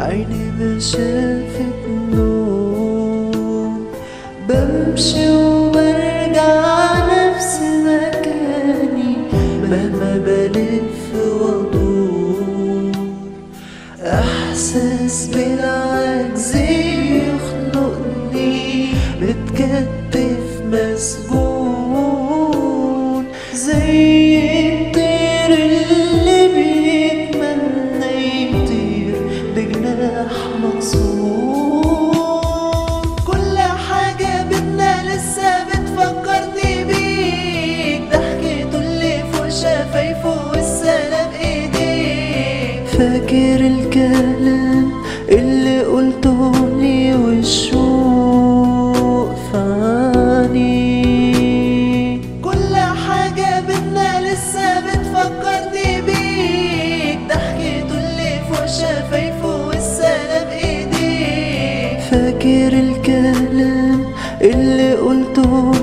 عيني ما شافت نوم بمشي وبرجع نفس مكاني مهما بلف وادور احساس بالعجز يخنقني متكتف مسجون زي الطير اللي بيتمنى يطير بجناح مكسور كل حاجة بينا لسه بتفكرني بيك ضحكته اللي فوق شفايفه والسلام ايديك فاكر الكلام اللي قلته لي والشوق فاني كل حاجة بينا لسه بتفكرني بيك ضحكته اللي فوق شفايفه والسلام ايديك فاكر الكلام اللي قلته